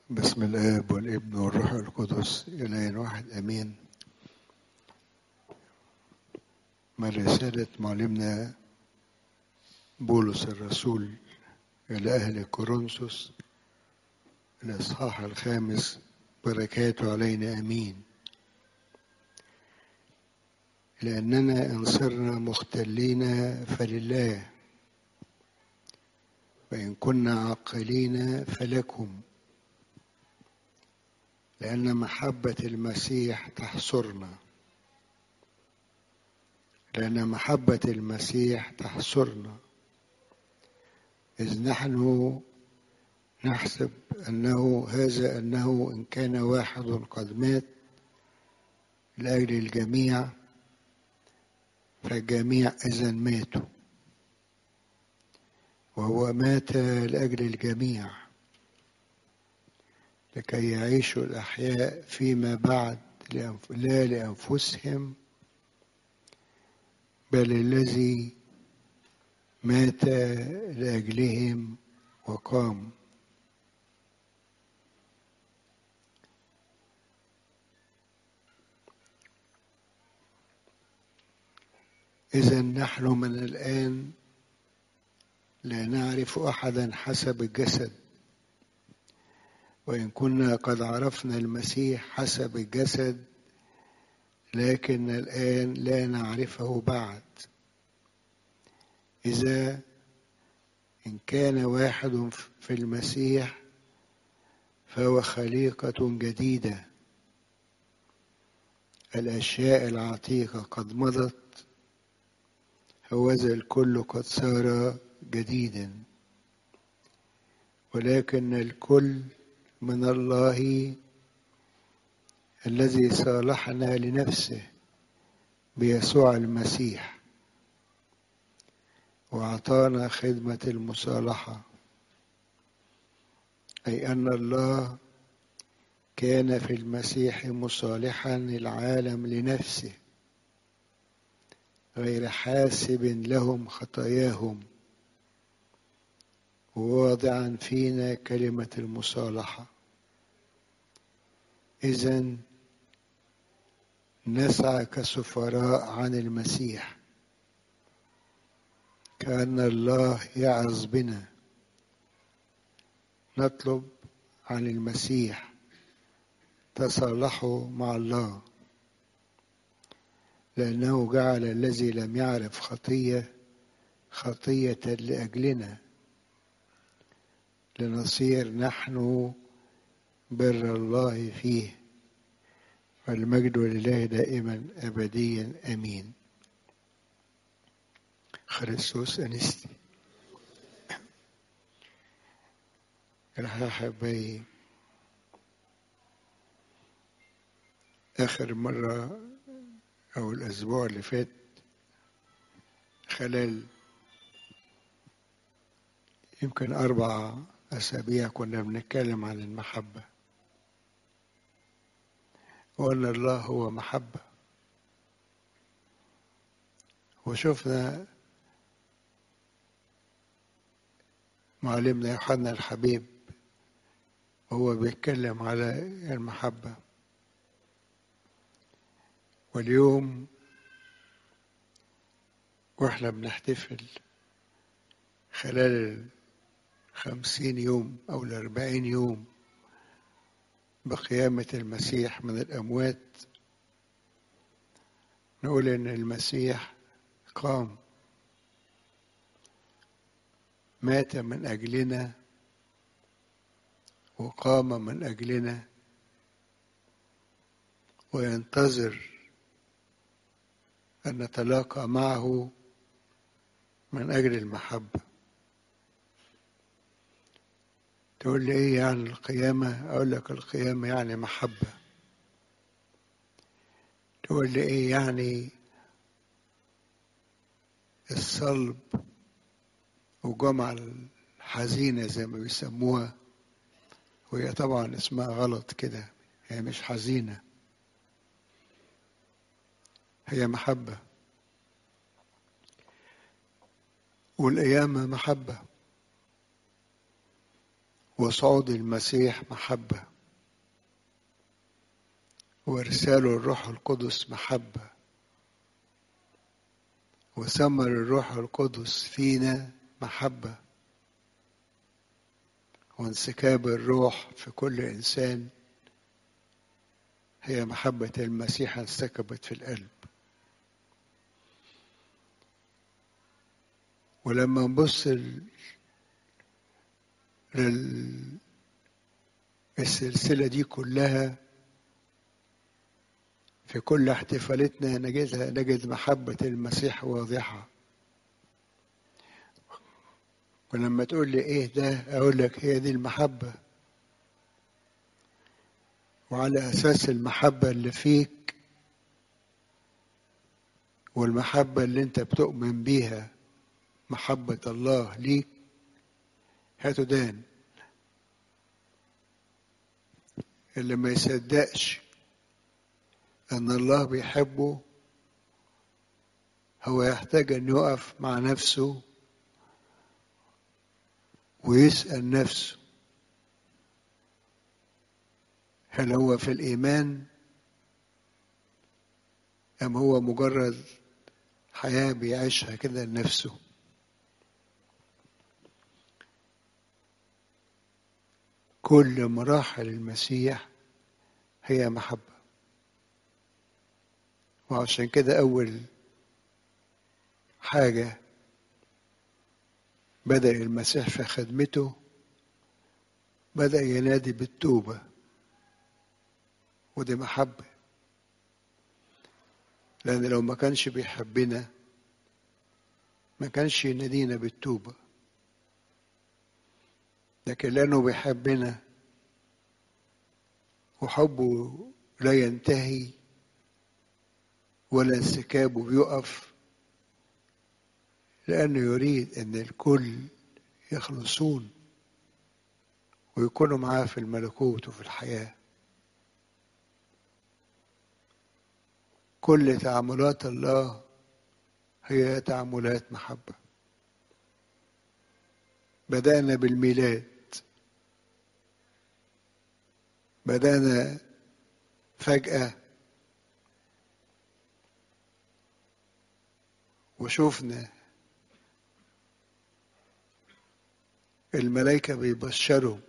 بسم الآب والابن والروح القدس إله واحد أمين من رسالة معلمنا بولس الرسول إلى أهل كورنثوس الإصحاح الخامس بركاته علينا أمين لأننا إن صرنا مختلين فلله وإن كنا عاقلين فلكم لأن محبة المسيح تحصرنا لأن محبة المسيح تحصرنا إذ نحن نحسب أنه هذا أنه إن كان واحد قد مات لأجل الجميع فالجميع إذا ماتوا وهو مات لأجل الجميع لكي يعيشوا الأحياء فيما بعد لا لأنفسهم بل الذي مات لأجلهم وقام إذا نحن من الآن لا نعرف أحدا حسب الجسد وإن كنا قد عرفنا المسيح حسب الجسد لكن الآن لا نعرفه بعد إذا إن كان واحد في المسيح فهو خليقة جديدة الأشياء العتيقة قد مضت هوذا الكل قد صار جديدا ولكن الكل من الله الذي صالحنا لنفسه بيسوع المسيح واعطانا خدمه المصالحه اي ان الله كان في المسيح مصالحا العالم لنفسه غير حاسب لهم خطاياهم وواضعا فينا كلمة المصالحة إذا نسعى كسفراء عن المسيح كأن الله يعظ بنا نطلب عن المسيح تصالحوا مع الله لأنه جعل الذي لم يعرف خطية خطية لأجلنا لنصير نحن بر الله فيه والمجد لله دائما أبديا أمين خريستوس أنستي أحبائي آخر مرة أو الأسبوع اللي فات خلال يمكن أربع أسابيع كنا بنتكلم عن المحبة وأن الله هو محبة وشفنا معلمنا يوحنا الحبيب وهو بيتكلم على المحبة واليوم واحنا بنحتفل خلال خمسين يوم أو الأربعين يوم بقيامة المسيح من الأموات نقول إن المسيح قام مات من أجلنا وقام من أجلنا وينتظر أن نتلاقى معه من أجل المحبة تقول لي ايه يعني القيامة اقول لك القيامة يعني محبة تقول لي ايه يعني الصلب وجمع الحزينة زي ما بيسموها وهي طبعا اسمها غلط كده هي مش حزينة هي محبة والقيامة محبة وصعود المسيح محبة وإرسال الروح القدس محبة وثمر الروح القدس فينا محبة وانسكاب الروح في كل إنسان هي محبة المسيح انسكبت في القلب ولما نبص للسلسلة دي كلها في كل احتفالاتنا نجدها نجد محبة المسيح واضحة ولما تقول لي ايه ده اقول لك هي دي المحبة وعلى اساس المحبة اللي فيك والمحبة اللي انت بتؤمن بيها محبة الله ليك هتدان اللي ما يصدقش ان الله بيحبه هو يحتاج ان يقف مع نفسه ويسأل نفسه هل هو في الإيمان أم هو مجرد حياة بيعيشها كده لنفسه كل مراحل المسيح هي محبة وعشان كده أول حاجة بدأ المسيح في خدمته بدأ ينادي بالتوبة ودي محبة لأن لو ما كانش بيحبنا ما كانش ينادينا بالتوبة لكن لأنه بيحبنا وحبه لا ينتهي ولا انسكابه بيقف لأنه يريد أن الكل يخلصون ويكونوا معاه في الملكوت وفي الحياة كل تعاملات الله هي تعاملات محبة بدأنا بالميلاد بدأنا فجأة وشوفنا الملائكة بيبشروا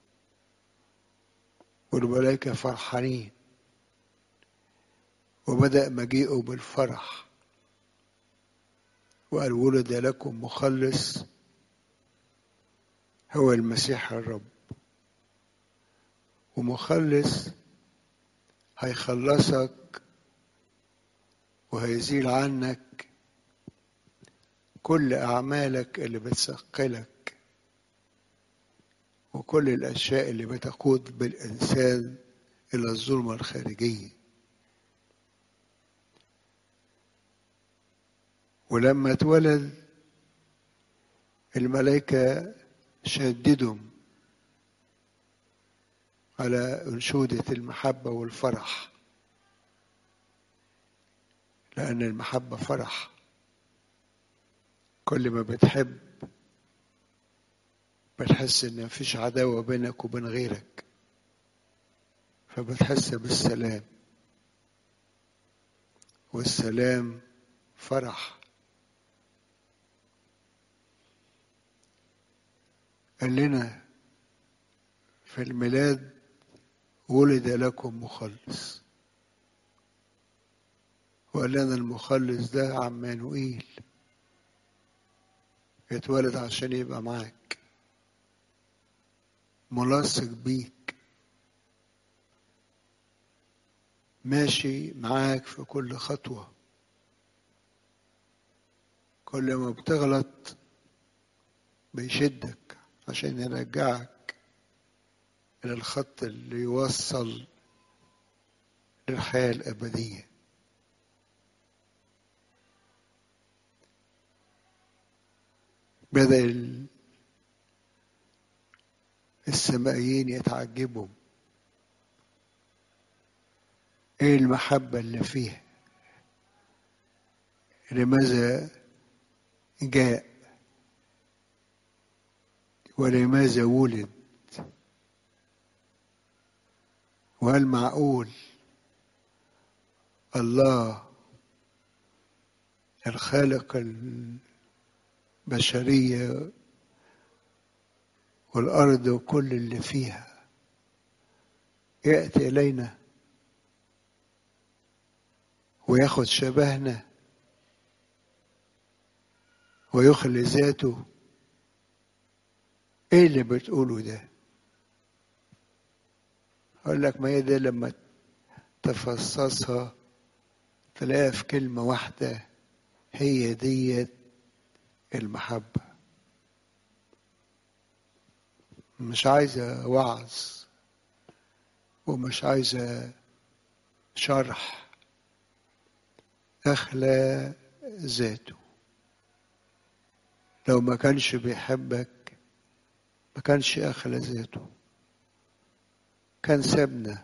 والملائكة فرحانين وبدأ مجيئه بالفرح وقال ولد لكم مخلص هو المسيح الرب ومخلص هيخلصك وهيزيل عنك كل أعمالك اللي بتثقلك وكل الأشياء اللي بتقود بالإنسان إلى الظلمة الخارجية ولما اتولد الملائكة شددهم على أنشودة المحبة والفرح لأن المحبة فرح كل ما بتحب بتحس إن مفيش عداوة بينك وبين غيرك فبتحس بالسلام والسلام فرح قال لنا في الميلاد ولد لكم مخلص وقال لنا المخلص ده عمانوئيل اتولد عشان يبقى معاك ملاصق بيك ماشي معاك في كل خطوة كل ما بتغلط بيشدك عشان يرجعك إلى الخط اللي يوصل للحياة الأبدية بدأ السمائيين يتعجبوا ايه المحبة اللي فيها لماذا جاء ولماذا ولد وهل معقول الله الخالق البشرية والأرض وكل اللي فيها يأتي إلينا وياخد شبهنا ويخلي ذاته ايه اللي بتقوله ده اقول لك ما هي ده لما تفصصها تلاقيها في كلمة واحدة هي ديت المحبة مش عايزة وعظ ومش عايزة شرح أخلى ذاته لو ما كانش بيحبك ما كانش أخلى ذاته كان سابنا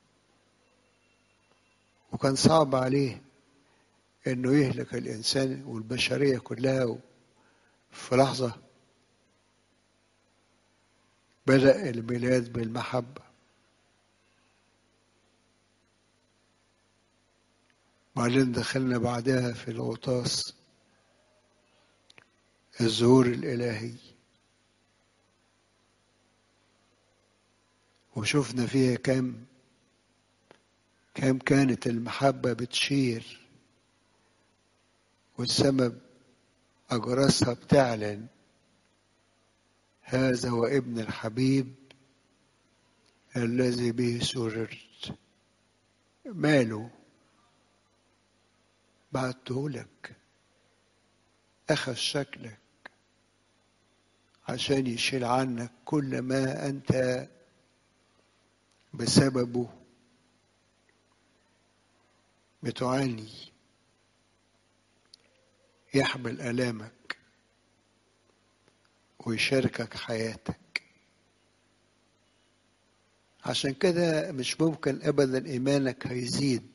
وكان صعب عليه انه يهلك الانسان والبشريه كلها في لحظه بدا الميلاد بالمحبه وبعدين دخلنا بعدها في الغطاس الظهور الالهي وشفنا فيها كم كم كانت المحبة بتشير والسماء أجراسها بتعلن هذا هو ابن الحبيب الذي به سررت ماله بعته لك أخذ شكلك عشان يشيل عنك كل ما أنت بسببه بتعاني يحمل آلامك ويشاركك حياتك عشان كده مش ممكن أبدا إيمانك هيزيد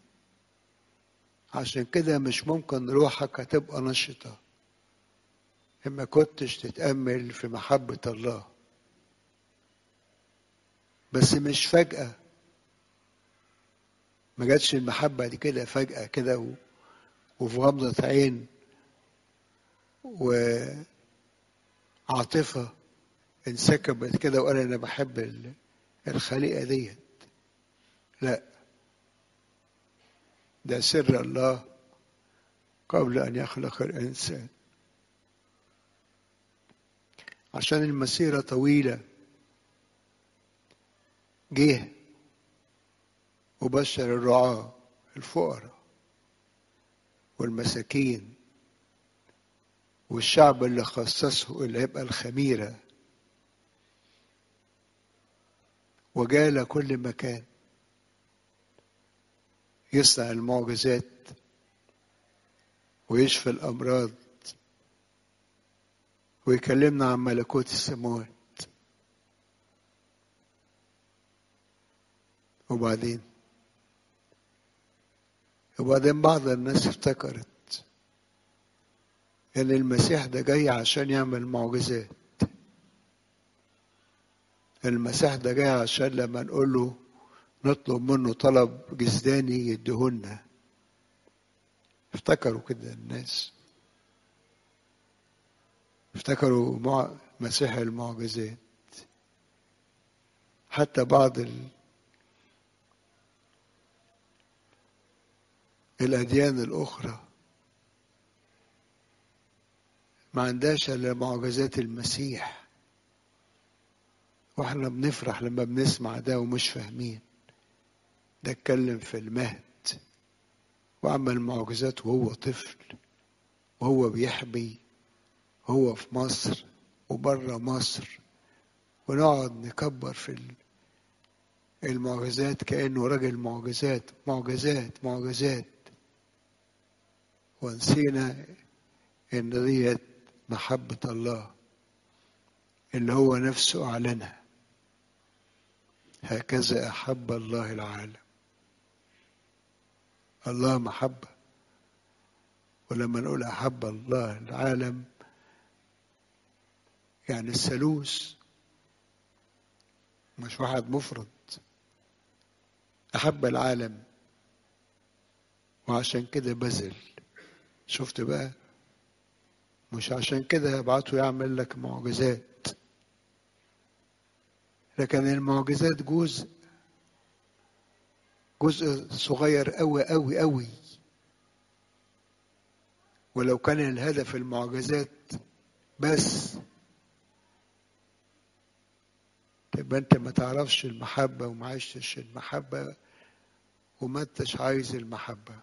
عشان كده مش ممكن روحك هتبقى نشطة إما كنتش تتأمل في محبة الله بس مش فجأة ما جاتش المحبة دي كده فجأة كده و... وفي غمضة عين وعاطفة انسكبت كده وقال أنا بحب الخليقة ديت لا ده سر الله قبل أن يخلق الإنسان عشان المسيرة طويلة جه وبشر الرعاة الفقراء والمساكين والشعب اللي خصصه اللي هيبقى الخميرة وجال كل مكان يصنع المعجزات ويشفي الأمراض ويكلمنا عن ملكوت السماوات وبعدين وبعدين بعض الناس افتكرت ان المسيح ده جاي عشان يعمل معجزات المسيح ده جاي عشان لما نقول له نطلب منه طلب جسداني يديهولنا افتكروا كده الناس افتكروا مع مسيح المعجزات حتى بعض ال... الأديان الأخرى ما عندهاش إلا معجزات المسيح واحنا بنفرح لما بنسمع ده ومش فاهمين ده اتكلم في المهد وعمل معجزات وهو طفل وهو بيحبي وهو في مصر وبره مصر ونقعد نكبر في المعجزات كأنه راجل معجزات معجزات معجزات ونسينا ان ديت محبة الله اللي هو نفسه أعلنها هكذا أحب الله العالم الله محبة ولما نقول أحب الله العالم يعني الثالوث مش واحد مفرد أحب العالم وعشان كده بذل شفت بقى مش عشان كده هبعته يعمل لك معجزات لكن المعجزات جزء جزء صغير قوي قوي قوي ولو كان الهدف المعجزات بس تبقى انت ما تعرفش المحبة وما عشتش المحبة وما انتش عايز المحبة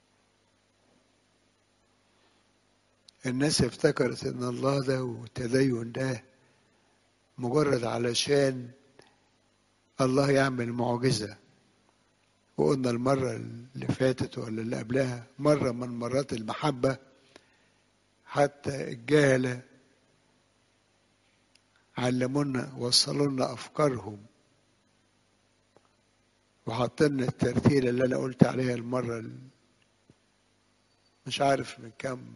الناس افتكرت ان الله ده والتدين ده مجرد علشان الله يعمل معجزة وقلنا المرة اللي فاتت ولا اللي قبلها مرة من مرات المحبة حتى الجهلة علمونا وصلوا لنا أفكارهم وحطلنا الترتيلة اللي أنا قلت عليها المرة مش عارف من كام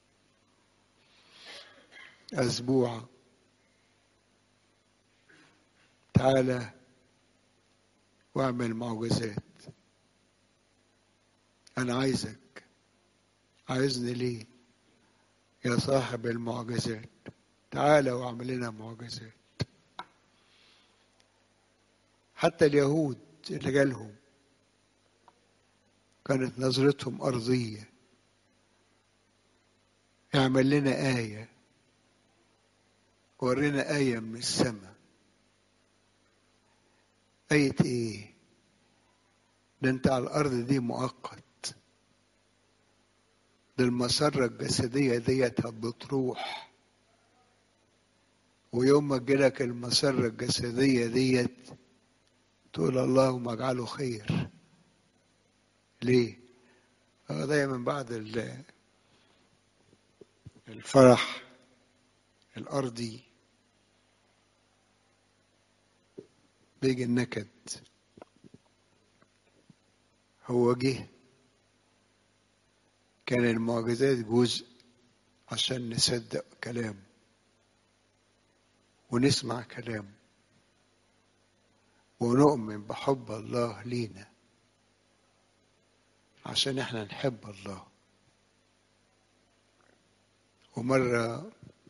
أسبوع تعالى واعمل معجزات أنا عايزك عايزني ليه يا صاحب المعجزات تعالى واعمل لنا معجزات حتى اليهود اللي جالهم كانت نظرتهم أرضية اعمل لنا آية ورينا آية من السماء آية إيه؟ ده أنت على الأرض دي مؤقت ده المسرة الجسدية ديت بتروح ويوم ما تجيلك المسرة الجسدية ديت تقول اللهم اجعله خير ليه؟ دايما بعد الفرح الأرضي بيجي النكد هو جه كان المعجزات جزء عشان نصدق كلامه ونسمع كلامه ونؤمن بحب الله لينا عشان احنا نحب الله ومرة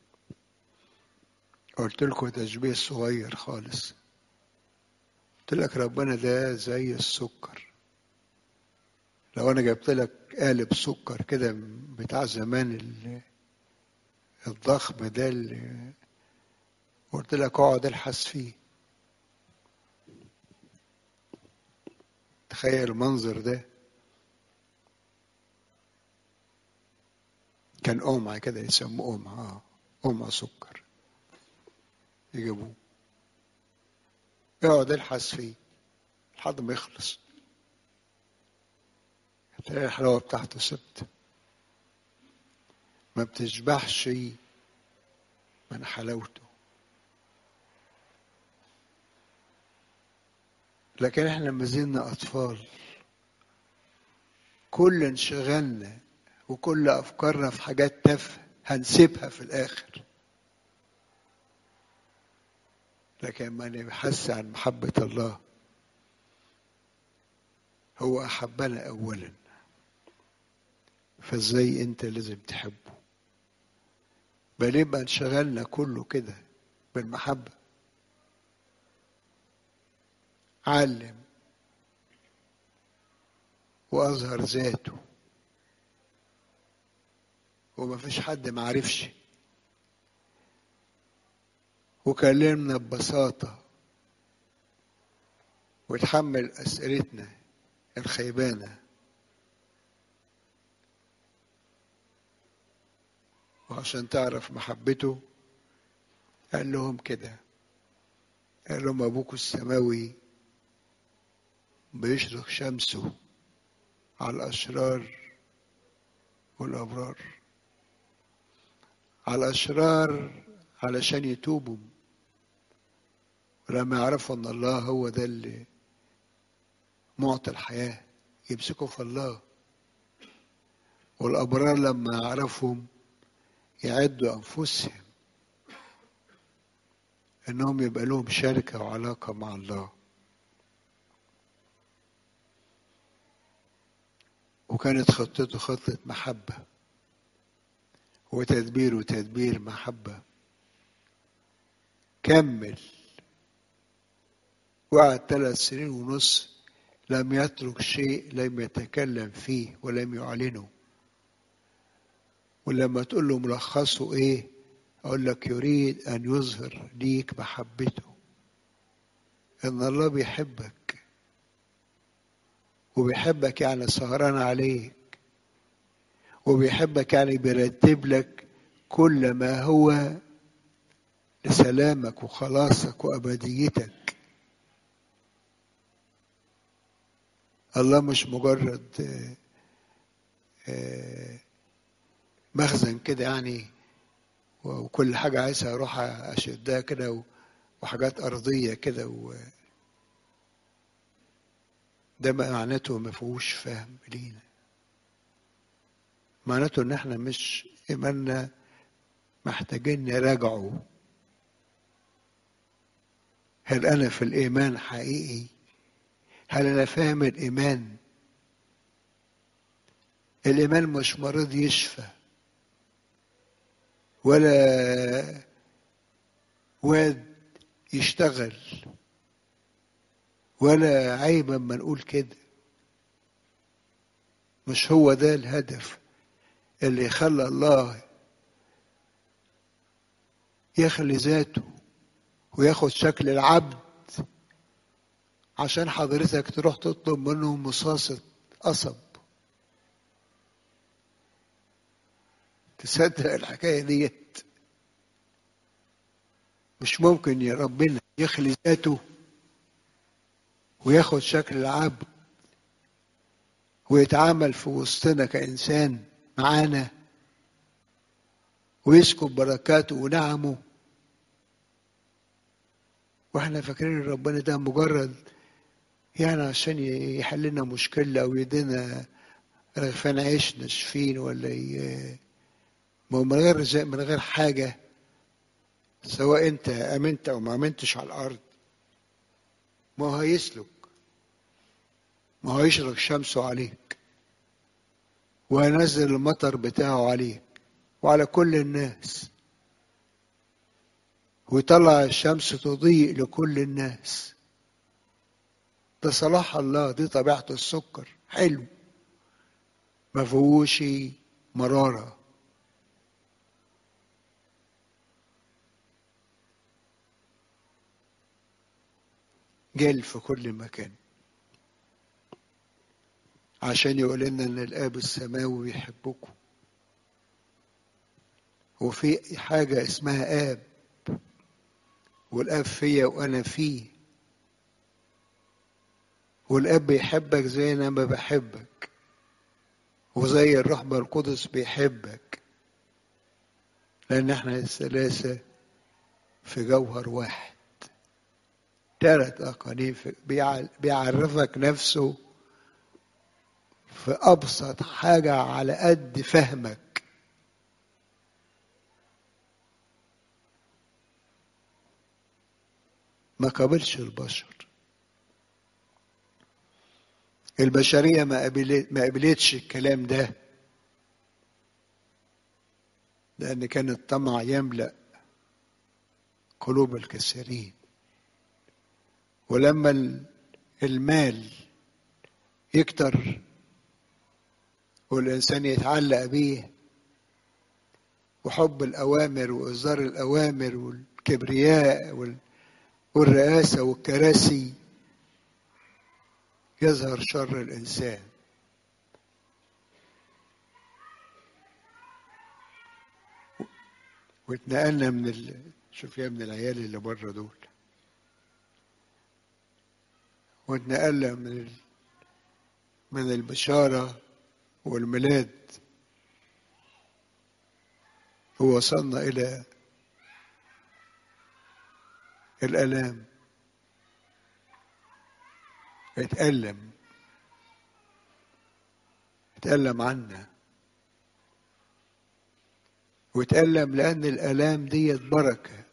قلت لكم تشبيه صغير خالص قلت لك ربنا ده زي السكر لو انا جبت لك قالب سكر كده بتاع زمان الضخم ده اللي قلت لك اقعد الحس فيه تخيل المنظر ده كان قمع كده يسموه قمع اه قمع سكر يجيبوه اقعد الحس فيه لحد ما يخلص هتلاقي الحلاوة بتاعته ثابتة ما بتشبعش من حلاوته لكن احنا لما زلنا أطفال كل انشغالنا وكل أفكارنا في حاجات تافهة هنسيبها في الآخر لكن ما نبحث عن محبة الله هو أحبنا أولا فازاي أنت لازم تحبه بل يبقى انشغلنا كله كده بالمحبة علم وأظهر ذاته وما فيش حد معرفش وكلمنا ببساطة وتحمل أسئلتنا الخيبانة وعشان تعرف محبته قال لهم كده قال لهم أبوكوا السماوي بيشرق شمسه على الأشرار والأبرار على الأشرار علشان يتوبوا ولما يعرفوا ان الله هو ده اللي معطي الحياة يمسكوا في الله والأبرار لما يعرفهم يعدوا أنفسهم إنهم يبقى لهم شركة وعلاقة مع الله وكانت خطته خطة محبة وتدبير وتدبير محبة كمل وقعد ثلاث سنين ونص لم يترك شيء لم يتكلم فيه ولم يعلنه ولما تقول له ملخصه ايه اقول لك يريد ان يظهر ليك محبته ان الله بيحبك وبيحبك يعني سهران عليك وبيحبك يعني بيرتب لك كل ما هو لسلامك وخلاصك وابديتك الله مش مجرد مخزن كده يعني وكل حاجة عايزها أروح أشدها كده وحاجات أرضية كده و ده معناته ما فيهوش فهم لينا معناته إن إحنا مش إيماننا محتاجين نراجعه هل أنا في الإيمان حقيقي؟ هل أنا فاهم الإيمان؟ الإيمان مش مريض يشفى ولا واد يشتغل ولا عيب اما نقول كده مش هو ده الهدف اللي خلى الله يخلي ذاته وياخد شكل العبد عشان حضرتك تروح تطلب منه مصاصة قصب تصدق الحكاية ديت مش ممكن يا ربنا يخلي ذاته وياخد شكل العبد ويتعامل في وسطنا كإنسان معانا ويسكب بركاته ونعمه واحنا فاكرين ربنا ده مجرد يعني عشان يحل لنا مشكلة أو يدينا رغفان عيش ناشفين ولا ي... ما هو من غير من غير حاجة سواء أنت أمنت أو ما أمنتش على الأرض ما هو هيسلك ما هو يشرق شمسه عليك وينزل المطر بتاعه عليك وعلى كل الناس ويطلع الشمس تضيء لكل الناس ده صلاح الله دي طبيعة السكر حلو ما فيهوش مرارة جل في كل مكان عشان يقول لنا ان الاب السماوي بيحبكم وفي حاجة اسمها اب والاب فيا وانا فيه والاب بيحبك زي انا ما بحبك وزي الروح القدس بيحبك لان احنا الثلاثة في جوهر واحد ثلاث أقانيم بيعرفك نفسه في أبسط حاجة على قد فهمك ما قابلش البشر البشرية ما قبلت ما قبلتش الكلام ده لأن كان الطمع يملأ قلوب الكثيرين ولما المال يكتر والإنسان يتعلق بيه وحب الأوامر وإصدار الأوامر والكبرياء والرئاسة والكراسي يظهر شر الإنسان واتنقلنا من ال... شوف يا ابن العيال اللي بره دول واتنقلنا من ال... من البشارة والميلاد ووصلنا إلى الآلام اتألم اتألم عنا واتألم لأن الآلام ديت بركة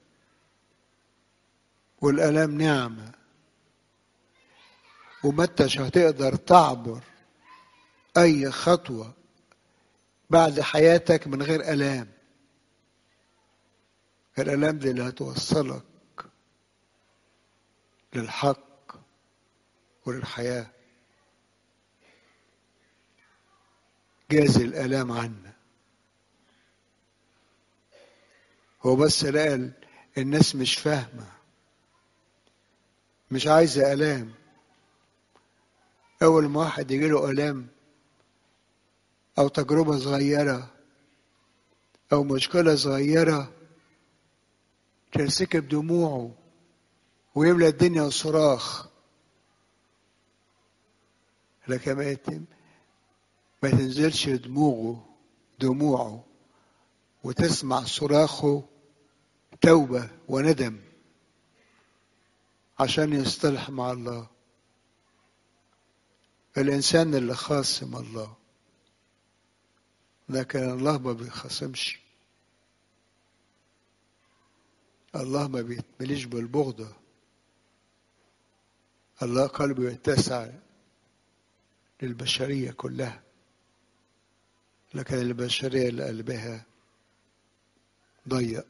والآلام نعمة وما انتش هتقدر تعبر أي خطوة بعد حياتك من غير آلام الآلام دي اللي هتوصلك للحق وللحياة جاز الآلام عنا هو بس لقى الناس مش فاهمة مش عايزة آلام أول ما واحد يجيله آلام أو تجربة صغيرة أو مشكلة صغيرة تنسكب دموعه ويملى الدنيا صراخ لكن ما يتم ما تنزلش دموعه دموعه وتسمع صراخه توبة وندم عشان يصطلح مع الله الإنسان اللي خاصم الله لكن الله ما بيخاصمش الله ما بيتمليش بالبغضة الله قلبه يتسع للبشرية كلها لكن البشرية اللي قلبها ضيق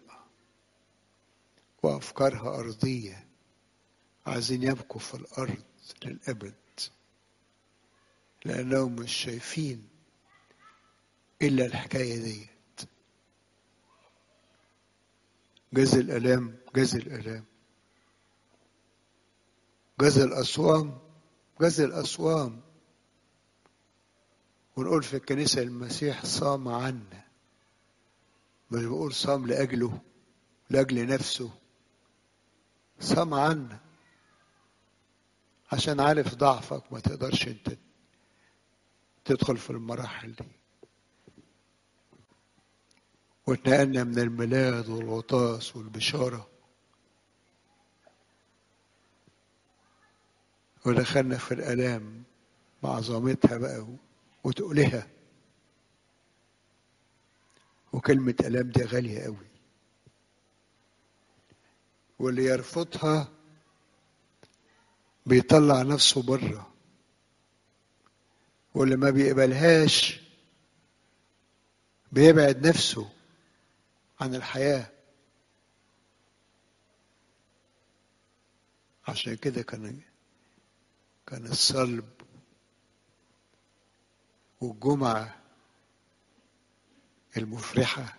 وأفكارها أرضية عايزين يبقوا في الأرض للأبد لأنهم مش شايفين إلا الحكاية ديت جز الآلام جز الآلام جز الأصوام جز الأصوام ونقول في الكنيسة المسيح صام عنا مش بقول صام لأجله لأجل نفسه صام عنا عشان عارف ضعفك ما تقدرش انت تدخل في المراحل دي واتنقلنا من الميلاد والغطاس والبشارة ودخلنا في الآلام بعظمتها بقى وتقولها وكلمة ألام دي غالية قوي واللي يرفضها بيطلع نفسه بره واللي ما بيقبلهاش بيبعد نفسه عن الحياة عشان كده كان كان الصلب والجمعة المفرحة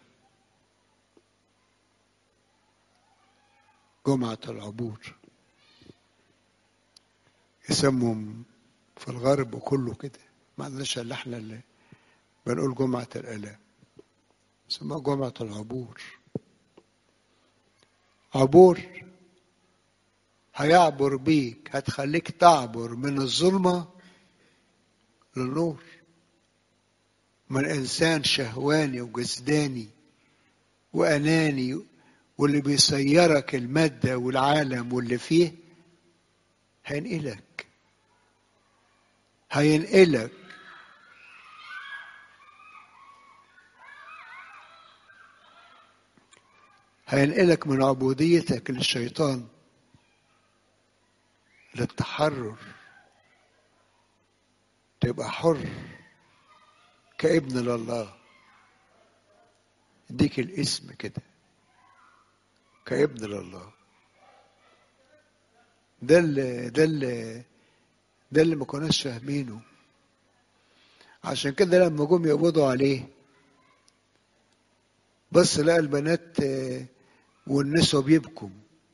جمعة العبور يسموا في الغرب كله كده ما عندناش الا احنا اللي بنقول جمعة الآلام اسمها جمعة العبور عبور هيعبر بيك هتخليك تعبر من الظلمة للنور من إنسان شهواني وجسداني وأناني واللي بيسيرك المادة والعالم واللي فيه هينقلك هينقلك هينقلك من عبوديتك للشيطان للتحرر تبقى حر كابن لله اديك الاسم كده كابن لله ده اللي ده اللي ده اللي ما كناش فاهمينه عشان كده لما جم يقبضوا عليه بس لقى البنات والنسوة بيبكوا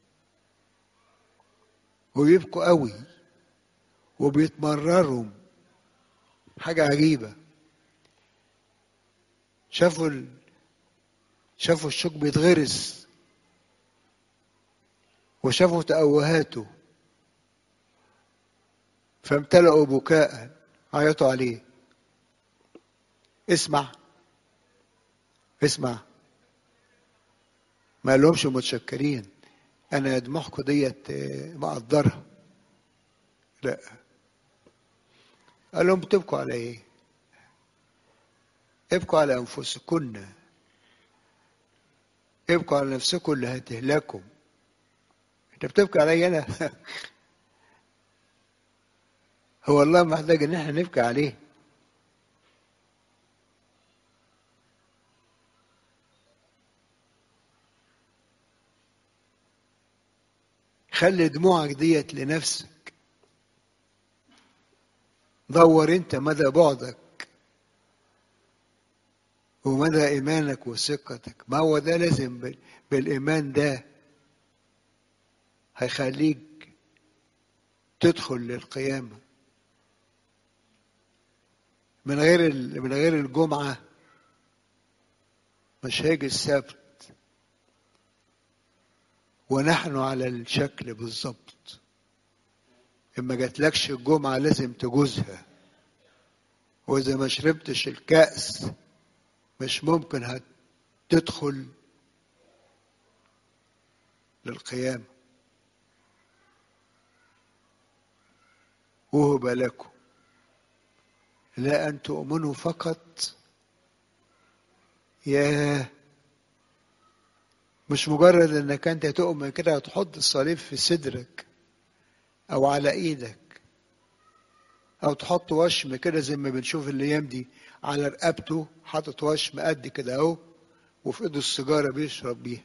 وبيبكوا قوي وبيتمرروا حاجة عجيبة شافوا ال... شافوا الشوك بيتغرس وشافوا تأوهاته فامتلأوا بكاء عيطوا عليه اسمع اسمع ما لهمش متشكرين انا دموعكم ديت مقدرها لا قال لهم بتبكوا على ايه ابكوا على انفسكن ابكوا على نفسكم اللي هتهلكم انت بتبكي علي انا هو الله محتاج ان احنا نبكي عليه خلي دموعك ديت لنفسك دور انت مدى بعدك ومدى ايمانك وثقتك ما هو ده لازم بالايمان ده هيخليك تدخل للقيامه من غير من غير الجمعه مش هيجي السبت ونحن على الشكل بالظبط اما جاتلكش الجمعه لازم تجوزها واذا ما شربتش الكاس مش ممكن هتدخل للقيامه وهب لكم لا ان تؤمنوا فقط ياه مش مجرد انك انت تؤمن كده وتحط الصليب في صدرك او على ايدك او تحط وشم كده زي ما بنشوف الايام دي على رقبته حاطط وشم قد كده اهو وفي ايده السيجاره بيشرب بيها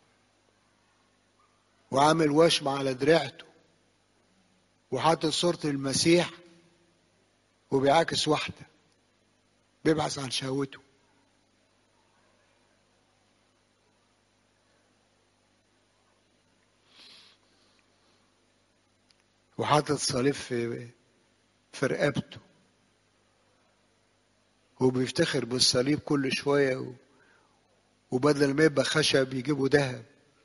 وعامل وشم على دراعته وحاطط صورة المسيح وبيعاكس واحدة بيبحث عن شهوته وحاطط صليب في في رقبته وبيفتخر بالصليب كل شوية و... وبدل ما يبقى خشب يجيبوا ذهب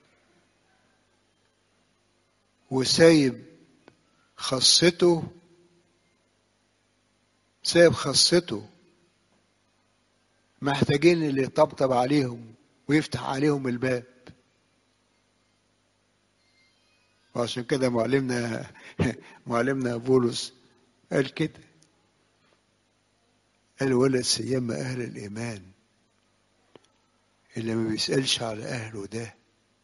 وسايب خاصته سايب خاصته محتاجين اللي يطبطب عليهم ويفتح عليهم الباب وعشان كده معلمنا معلمنا بولس قال كده قال ولا سيما اهل الايمان اللي ما بيسالش على اهله ده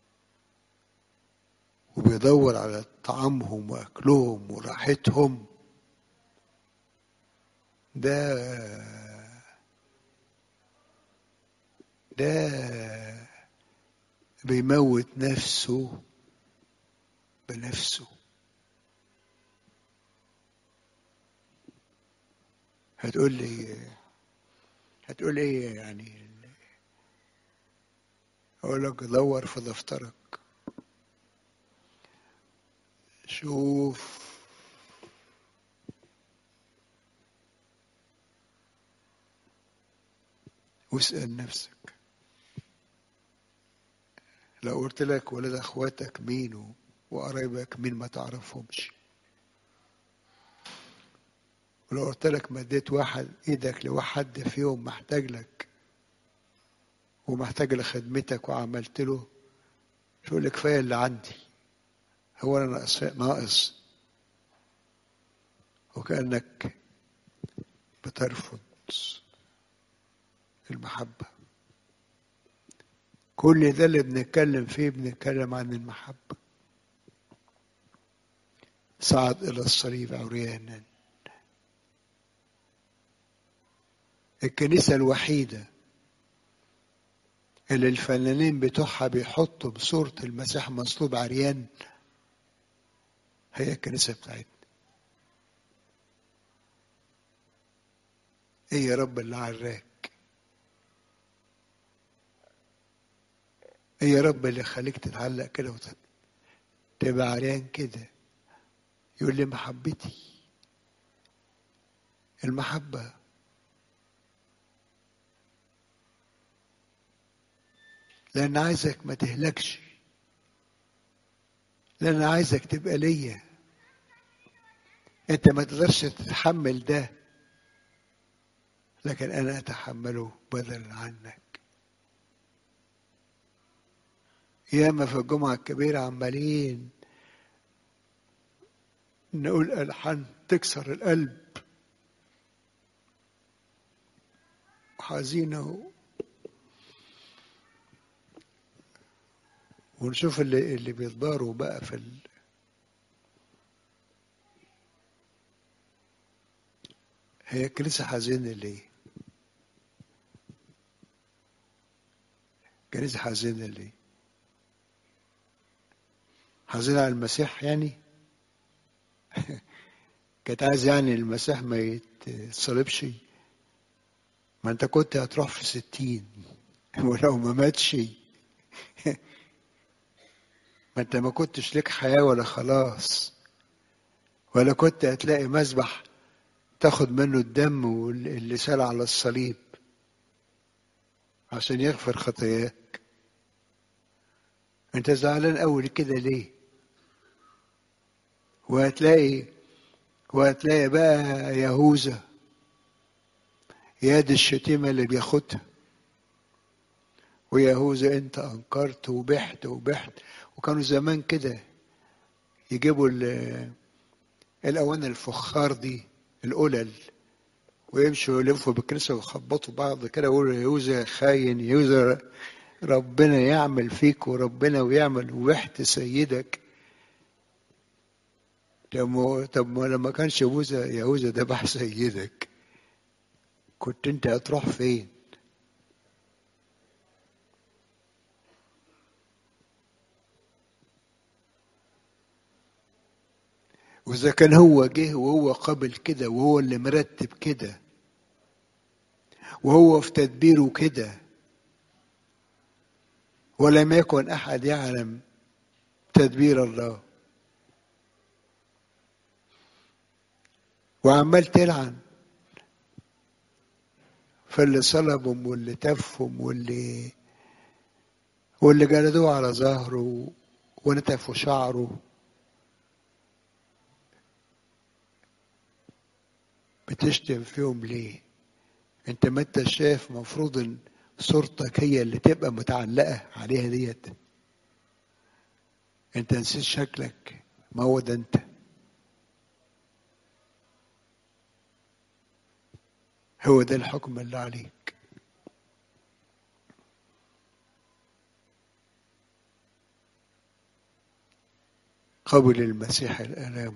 وبيدور على طعامهم واكلهم وراحتهم ده ده بيموت نفسه بنفسه هتقول لي هتقول ايه يعني اقول لك دور في دفترك شوف واسأل نفسك لو قلت لك ولاد اخواتك مين وقرايبك مين ما تعرفهمش ولو قلت لك مديت واحد ايدك لواحد فيهم محتاج لك ومحتاج لخدمتك وعملت له تقول لي كفايه اللي عندي هو انا ناقص ناقص وكانك بترفض المحبه كل ده اللي بنتكلم فيه بنتكلم عن المحبه صعد الى الصليب عريانا الكنيسه الوحيده اللي الفنانين بتوعها بيحطوا بصورة المسيح مصلوب عريان هي الكنيسة بتاعتنا ايه يا رب اللي عراك ايه يا رب اللي خليك تتعلق كده وتبقى عريان كده يقول لي محبتي المحبه لأن عايزك ما تهلكش لأن عايزك تبقى ليا أنت ما تقدرش تتحمل ده لكن أنا أتحمله بدلا عنك ياما في الجمعة الكبيرة عمالين نقول ألحان تكسر القلب وحزينة ونشوف اللي اللي بيتباروا بقى في ال... هي الكنيسة حزينة ليه؟ الكنيسة حزينة ليه؟ حزين على المسيح يعني كانت عايز يعني المسيح ما يتصلبش ما انت كنت هتروح في ستين ولو ما ماتش ما انت ما كنتش لك حياة ولا خلاص ولا كنت هتلاقي مذبح تاخد منه الدم واللي سال على الصليب عشان يغفر خطاياك انت زعلان قوي كده ليه وهتلاقي وهتلاقي بقى يهوذا ياد الشتيمة اللي بياخدها ويهوذا انت انكرت وبحت وبحت وكانوا زمان كده يجيبوا الاواني الفخار دي القلل ويمشوا يلفوا بالكنيسه ويخبطوا بعض كده يقولوا يهوذا خاين يهوذا ربنا يعمل فيك وربنا ويعمل وحت سيدك طب طب لما كانش يهوذا يهوذا ذبح سيدك كنت انت هتروح فين وإذا كان هو جه وهو قابل كده وهو اللي مرتب كده وهو في تدبيره كده ولم يكن أحد يعلم تدبير الله وعمال تلعن فاللي صلبهم واللي تفهم واللي واللي جلدوه على ظهره ونتفوا شعره بتشتم فيهم ليه انت ما انت شايف مفروض ان صورتك هي اللي تبقى متعلقة عليها ديت انت نسيت شكلك ما هو ده انت هو ده الحكم اللي عليك قبل المسيح الآلام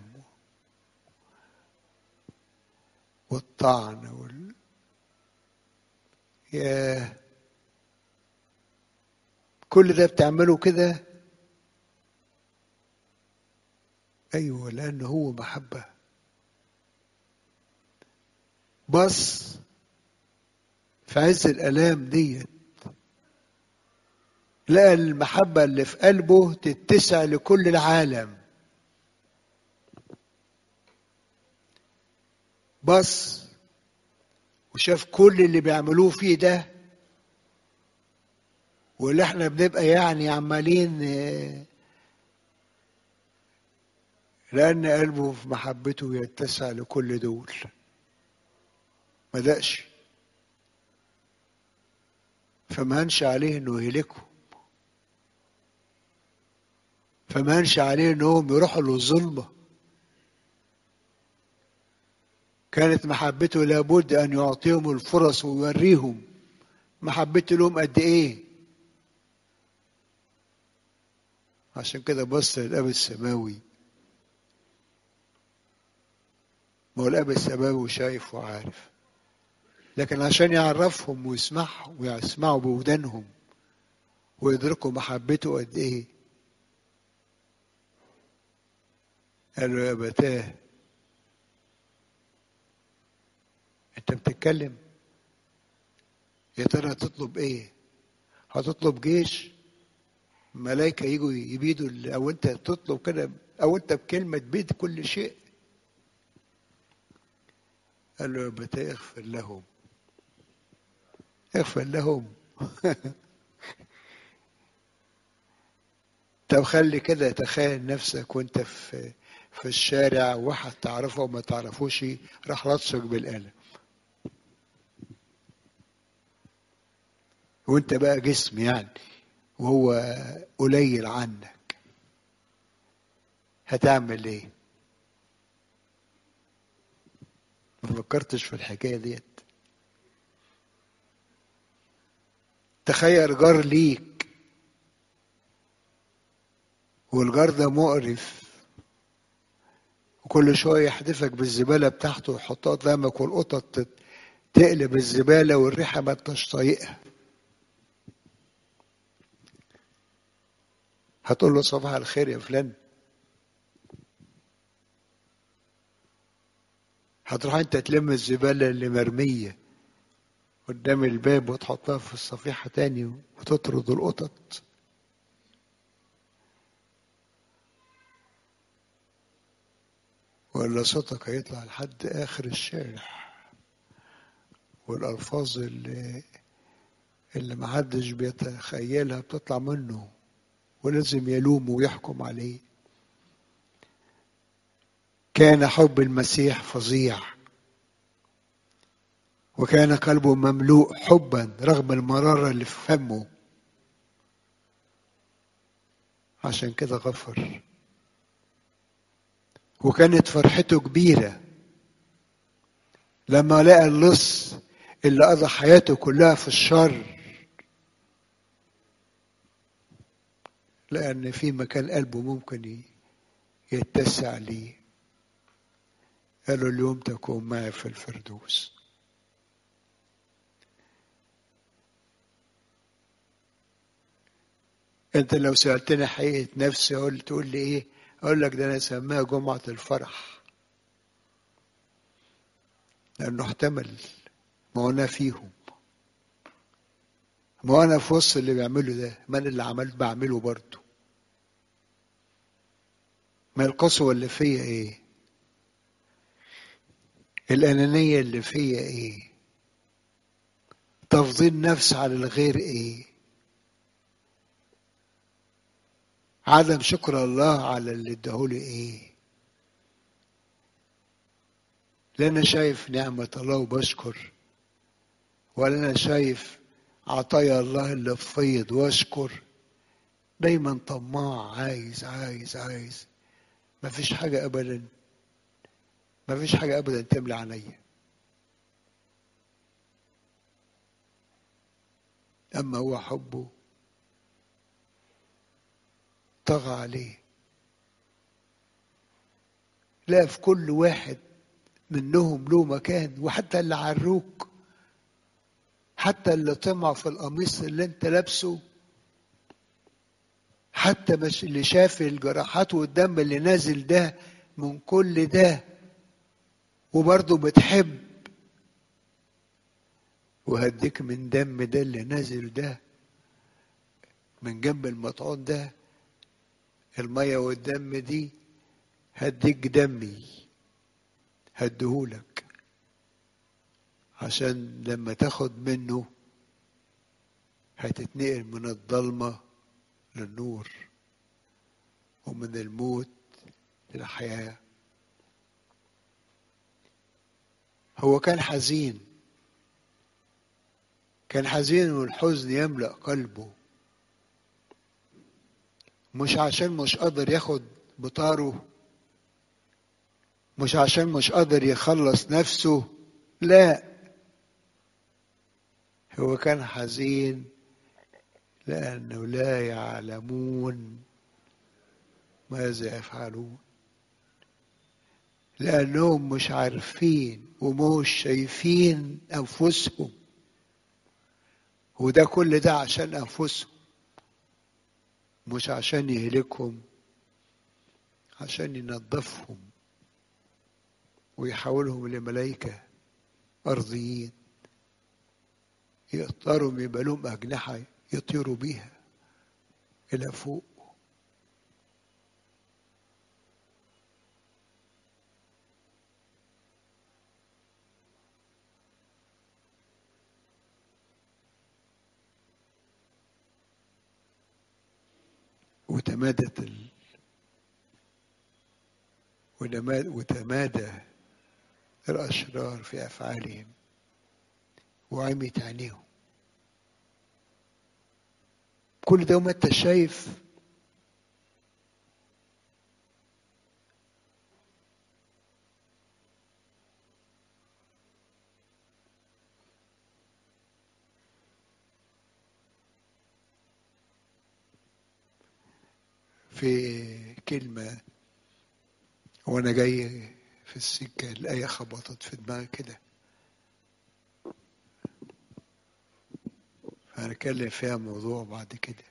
والطعن وال يا كل ده بتعمله كده ايوه لانه هو محبه بص في عز الالام ديت لقى المحبه اللي في قلبه تتسع لكل العالم بص وشاف كل اللي بيعملوه فيه ده واللي احنا بنبقى يعني عمالين لأن قلبه في محبته يتسع لكل دول ما دقش فما هنش عليه انه يهلكهم فما هنش عليه انهم يروحوا للظلمه كانت محبته لابد ان يعطيهم الفرص ويوريهم محبته لهم قد ايه عشان كده بص للاب السماوي ما هو الاب السماوي شايف وعارف لكن عشان يعرفهم ويسمعهم ويسمعوا بودانهم ويدركوا محبته قد ايه قال له يا بتاه انت بتتكلم يا ترى هتطلب ايه هتطلب جيش ملائكة يجوا يبيدوا او انت تطلب كده او انت بكلمة تبيد كل شيء قال له يا بتاء اغفر لهم اغفر لهم طب خلي كده تخيل نفسك وانت في في الشارع واحد تعرفه وما تعرفوش راح لطشك بالقلم وانت بقى جسم يعني وهو قليل عنك هتعمل ايه ما فكرتش في الحكايه ديت تخيل جار ليك والجار ده مقرف وكل شويه يحدفك بالزباله بتاعته ويحطها قدامك والقطط تقلب الزباله والريحه ما انتش طايقها هتقول له صباح الخير يا فلان هتروح انت تلم الزبالة اللي مرمية قدام الباب وتحطها في الصفيحة تاني وتطرد القطط ولا صوتك هيطلع لحد آخر الشارع والألفاظ اللي اللي محدش بيتخيلها بتطلع منه ولازم يلومه ويحكم عليه كان حب المسيح فظيع وكان قلبه مملوء حبا رغم المرارة اللي في فمه عشان كده غفر وكانت فرحته كبيرة لما لقى اللص اللي قضى حياته كلها في الشر لأن في مكان قلبه ممكن يتسع ليه قالوا اليوم تكون معي في الفردوس انت لو سألتني حقيقة نفسي اقول تقول لي ايه اقول لك ده انا اسميها جمعة الفرح لانه احتمل ما انا فيهم ما انا في وسط اللي بيعمله ده ما انا اللي عملت بعمله برضه ما القسوة اللي فيا ايه الأنانية اللي فيا ايه تفضيل نفس على الغير ايه عدم شكر الله على اللي اداهولي ايه لا انا شايف نعمة الله وبشكر ولا انا شايف عطايا الله اللي فيض واشكر دايما طماع عايز عايز عايز ما فيش حاجة ابدا ما فيش حاجة ابدا تملى عينيا اما هو حبه طغى عليه لا في كل واحد منهم له مكان وحتى اللي عروك حتى اللي طمع في القميص اللي انت لابسه حتى مش اللي شاف الجراحات والدم اللي نازل ده من كل ده وبرضه بتحب وهديك من دم ده اللي نازل ده من جنب المطعون ده المية والدم دي هديك دمي هديهولك عشان لما تاخد منه هتتنقل من الضلمة للنور ومن الموت للحياة هو كان حزين كان حزين والحزن يملأ قلبه مش عشان مش قادر ياخد بطاره مش عشان مش قادر يخلص نفسه لا هو كان حزين لأنه لا يعلمون ماذا يفعلون لأنهم مش عارفين ومش شايفين أنفسهم وده كل ده عشان أنفسهم مش عشان يهلكهم عشان ينظفهم ويحولهم لملائكة أرضيين يقدروا يبقى لهم أجنحة يطيروا بيها إلى فوق وتمادت ال... وتمادى الأشرار في أفعالهم وعميت عينيهم كل ده وما انت شايف في كلمة وأنا جاي في السكة الآية خبطت في دماغي كده هنتكلم فيها موضوع بعد كده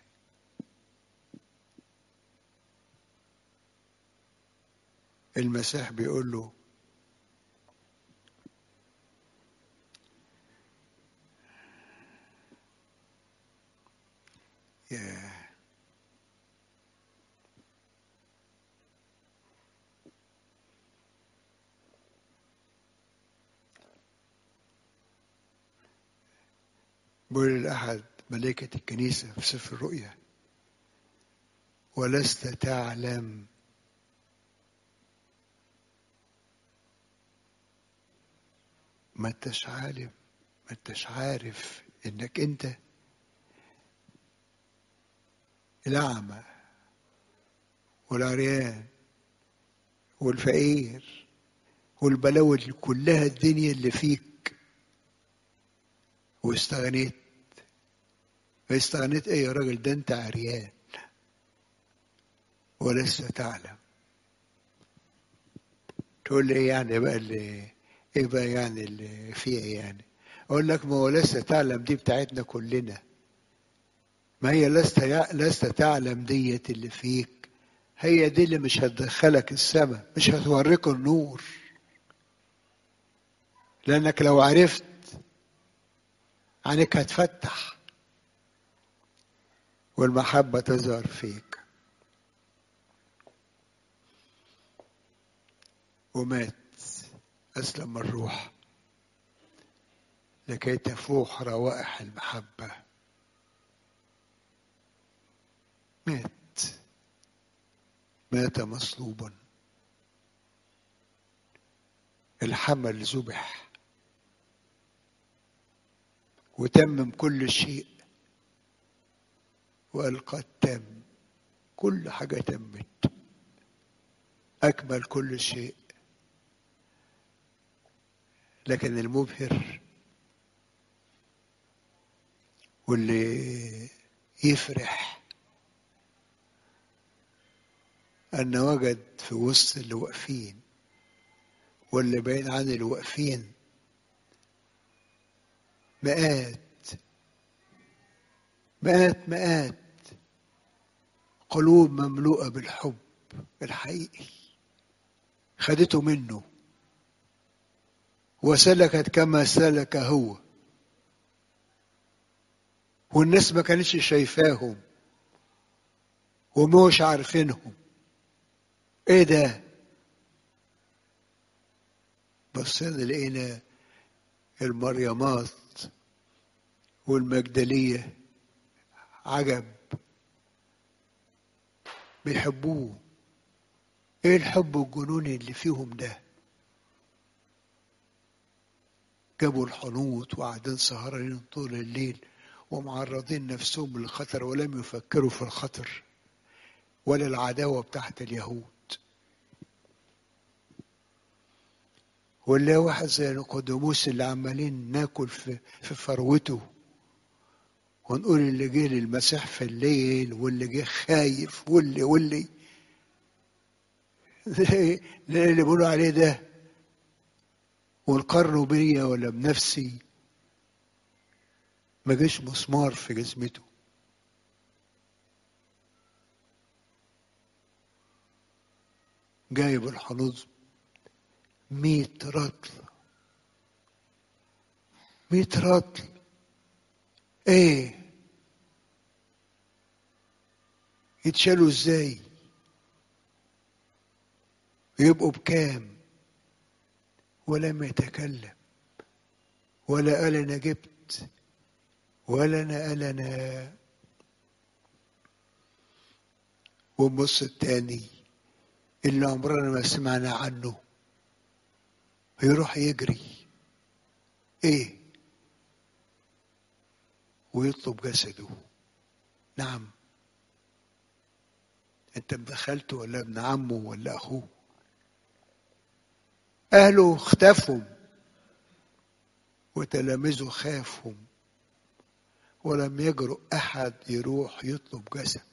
المسيح بيقول له ياه بيقول لأحد ملائكة الكنيسة في سفر الرؤيا ولست تعلم ما انتش عالم ما انتش عارف انك انت الأعمى والعريان والفقير والبلاوي اللي كلها الدنيا اللي فيك واستغنيت استغنيت ايه يا راجل ده انت عريان ولست تعلم تقول لي ايه يعني بقى اللي ايه بقى يعني اللي فيه ايه يعني اقول لك ما هو لست تعلم دي بتاعتنا كلنا ما هي لست لست تعلم ديت اللي فيك هي دي اللي مش هتدخلك السماء مش هتوريك النور لانك لو عرفت عينك هتفتح والمحبة تظهر فيك ومات أسلم الروح لكي تفوح روائح المحبة مات مات مصلوبا الحمل ذبح وتمم كل شيء وقال قد تم كل حاجة تمت أكمل كل شيء لكن المبهر واللي يفرح أن وجد في وسط اللي واقفين واللي بعيد عن اللي واقفين مئات مئات مئات قلوب مملوءة بالحب الحقيقي خدته منه وسلكت كما سلك هو والناس ما كانتش شايفاهم ومش عارفينهم ايه ده بصينا لقينا المريمات والمجدلية عجب بيحبوه ايه الحب الجنوني اللي فيهم ده جابوا الحنوط وقاعدين سهرانين طول الليل ومعرضين نفسهم للخطر ولم يفكروا في الخطر ولا العداوة بتاعت اليهود ولا واحد زي نيقوديموس اللي عمالين ناكل في, في فروته ونقول اللي جه للمسيح في الليل واللي جه خايف واللي واللي اللي بيقولوا عليه ده والقرن بيا ولا بنفسي ما جاش مسمار في جزمته جايب الحنوط مية رطل مية رطل ايه يتشالوا ازاي يبقوا بكام ولم يتكلم ولا قال انا جبت ولا انا قال انا والنص التاني اللي عمرنا ما سمعنا عنه يروح يجري ايه ويطلب جسده نعم انت ابن خالته ولا ابن عمه ولا اخوه اهله اختفوا وتلاميذه خافوا ولم يجرؤ احد يروح يطلب جسده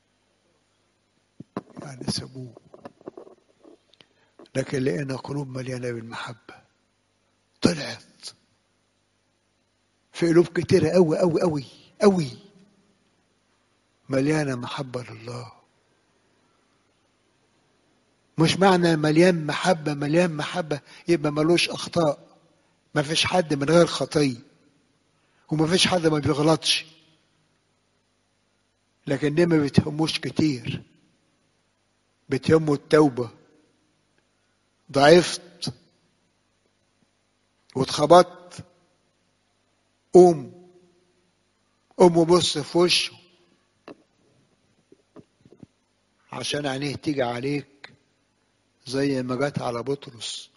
يعني سابوه لكن لقينا قلوب مليانه بالمحبه طلعت في قلوب كتيره قوي قوي قوي قوي مليانه محبه لله مش معنى مليان محبه مليان محبه يبقى ملوش اخطاء ما فيش حد من غير خطيه وما فيش حد ما بيغلطش لكن دي ما بتهموش كتير بتهمه التوبة ضعفت واتخبطت قوم قوم وبص في وشه عشان عينيه تيجي عليك زي ما جت على بطرس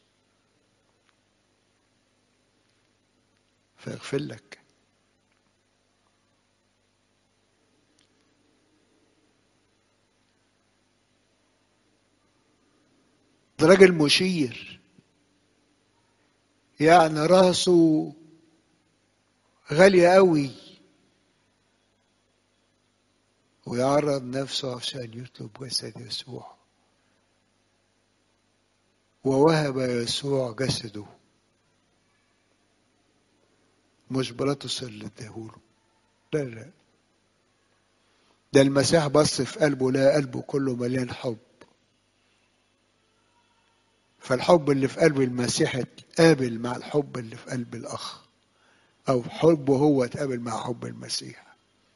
فيغفر لك ده راجل مشير يعني راسه غالية قوي ويعرض نفسه عشان يطلب جسد يسوع ووهب يسوع جسده مش بلاطس اللي اداهوله لا لا ده المسيح بص في قلبه لا قلبه كله مليان حب فالحب اللي في قلب المسيح اتقابل مع الحب اللي في قلب الأخ أو حبه هو اتقابل مع حب المسيح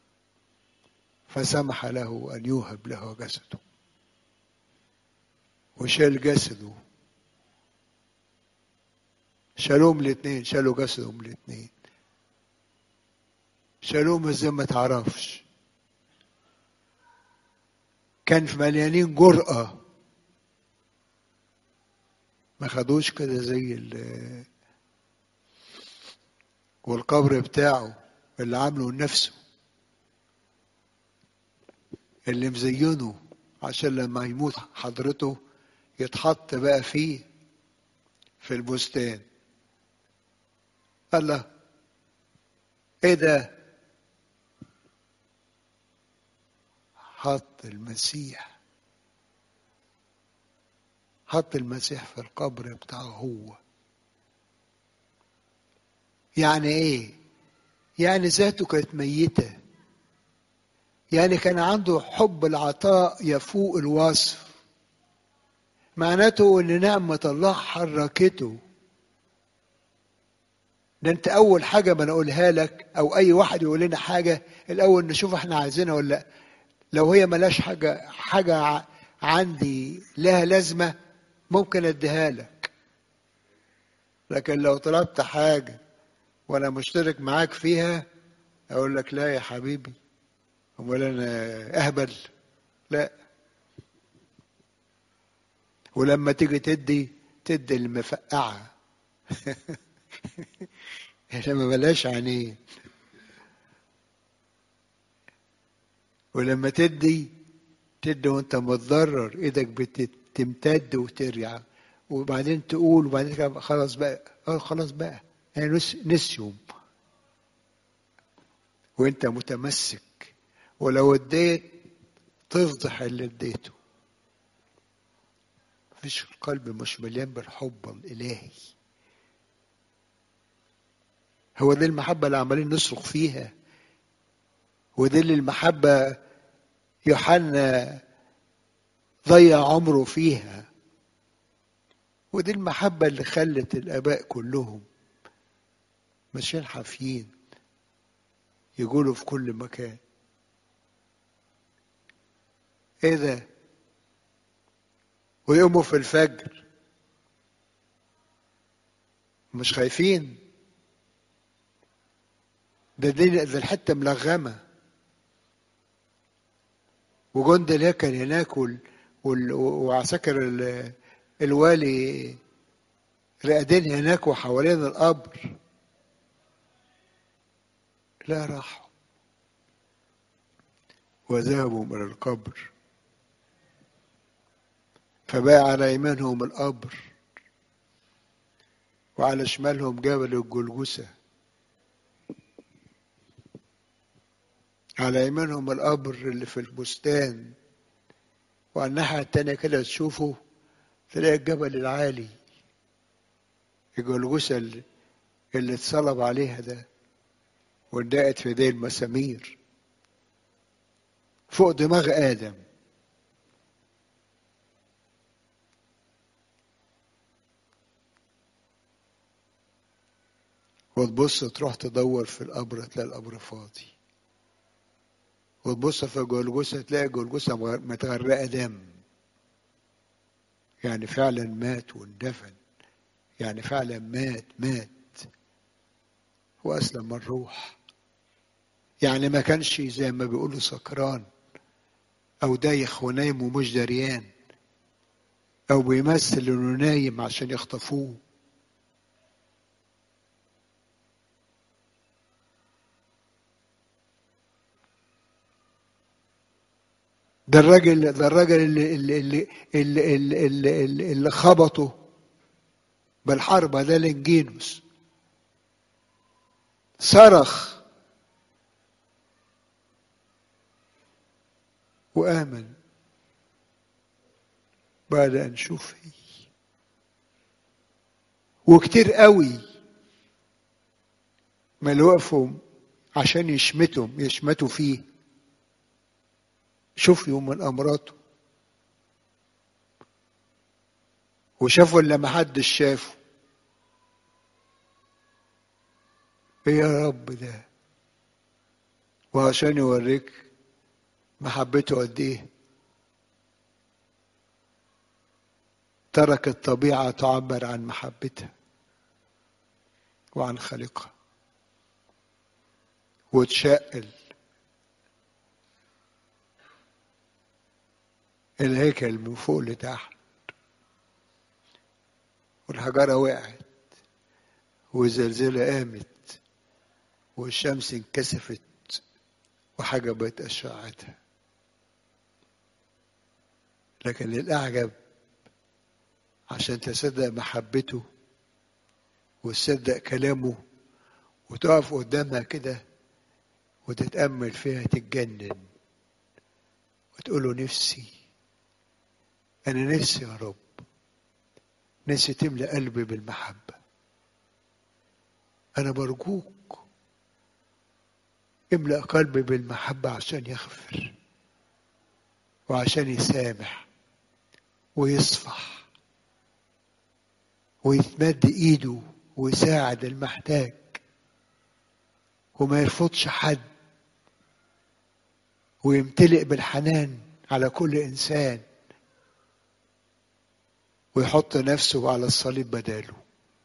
فسمح له أن يوهب له جسده وشال جسده شالوهم الاثنين شالوا جسدهم الاثنين شالوهم ازاي ما تعرفش كان في مليانين جرأة ما خدوش كده زي ال والقبر بتاعه اللي عامله لنفسه اللي مزينه عشان لما يموت حضرته يتحط بقى فيه في البستان الله ايه ده حط المسيح حط المسيح في القبر بتاعه هو يعني ايه يعني ذاته كانت ميته يعني كان عنده حب العطاء يفوق الوصف معناته ان نعمه الله حركته ده انت اول حاجه ما نقولها لك او اي واحد يقول لنا حاجه الاول نشوف احنا عايزينها ولا لا لو هي ملاش حاجه حاجه عندي لها لازمه ممكن اديها لك لكن لو طلبت حاجه وانا مشترك معاك فيها اقول لك لا يا حبيبي امال انا اهبل لا ولما تيجي تدي تدي المفقعه احنا ما بلاش عينين ولما تدي تدي وانت متضرر ايدك بتمتد وترجع وبعدين تقول وبعدين خلاص بقى اه خلاص بقى يعني نس نسيهم وانت متمسك ولو اديت تفضح اللي اديته مفيش القلب مش مليان بالحب الالهي هو دي المحبة اللي عمالين نصرخ فيها ودي اللي المحبة يوحنا ضيع عمره فيها ودي المحبة اللي خلت الآباء كلهم ماشيين حافيين يقولوا في كل مكان ايه ده ويقوموا في الفجر مش خايفين ده دي ده الحته ملغمه وجند الهيكل هناك وال... وال... وعساكر ال... الوالي راقدين هناك وحوالين القبر لا راحوا وذهبوا إلى القبر فبقى على يمينهم القبر وعلى شمالهم جبل الجلجسة على يمينهم القبر اللي في البستان وعلى الناحية التانية كده تشوفوا تلاقي الجبل العالي الجلجسة اللي, اللي اتصلب عليها ده وندقت في ايديه المسامير فوق دماغ آدم وتبص تروح تدور في القبر تلاقي القبر فاضي وتبص في جلجثة تلاقي جلجثة متغرقة دم يعني فعلا مات واندفن يعني فعلا مات مات وأسلم الروح يعني ما كانش زي ما بيقولوا سكران أو دايخ ونايم ومش دريان أو بيمثل إنه نايم عشان يخطفوه ده الراجل ده الراجل اللي اللي اللي اللي, اللي, اللي, اللي خبطه بالحربة ده لنجينوس صرخ وآمن بعد أن شفي وكتير قوي ما اللي وقفوا عشان يشمتهم يشمتوا فيه شفيوا من أمراته وشافوا اللي ما حدش شافه ايه يا رب ده وعشان يوريك محبته قد ايه ترك الطبيعة تعبر عن محبتها وعن خالقها وتشقل الهيكل من فوق لتحت والحجارة وقعت والزلزلة قامت والشمس انكسفت وحجبت أشعتها لكن الأعجب عشان تصدق محبته وتصدق كلامه وتقف قدامها كده وتتأمل فيها تتجنن وتقول له نفسي أنا نفسي يا رب نفسي تملى قلبي بالمحبة أنا برجوك املأ قلبي بالمحبة عشان يغفر وعشان يسامح ويصفح ويتمد ايده ويساعد المحتاج وما يرفضش حد ويمتلئ بالحنان على كل انسان ويحط نفسه على الصليب بداله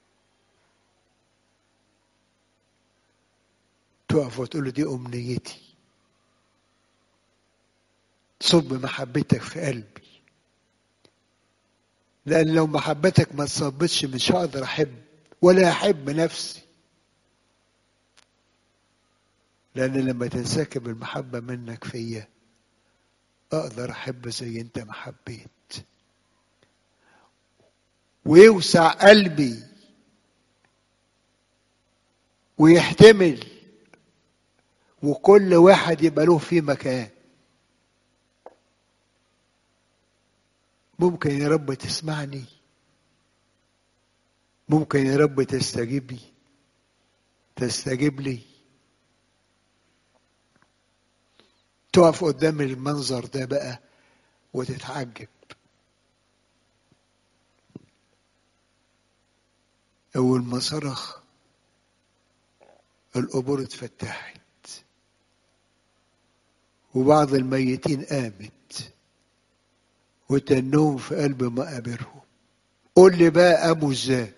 تقف وتقول له دي امنيتي صب محبتك في قلبي لأن لو محبتك ما تصبتش مش هقدر أحب ولا أحب نفسي لأن لما تنسكب المحبة منك فيا أقدر أحب زي أنت ما حبيت ويوسع قلبي ويحتمل وكل واحد يبقى له فيه مكان ممكن يا رب تسمعني ممكن يا رب تستجيب لي تستجيب لي تقف قدام المنظر ده بقى وتتعجب أول ما صرخ القبور اتفتحت وبعض الميتين قامت وتنهم في قلب مقابرهم قول لي بقى قاموا ازاي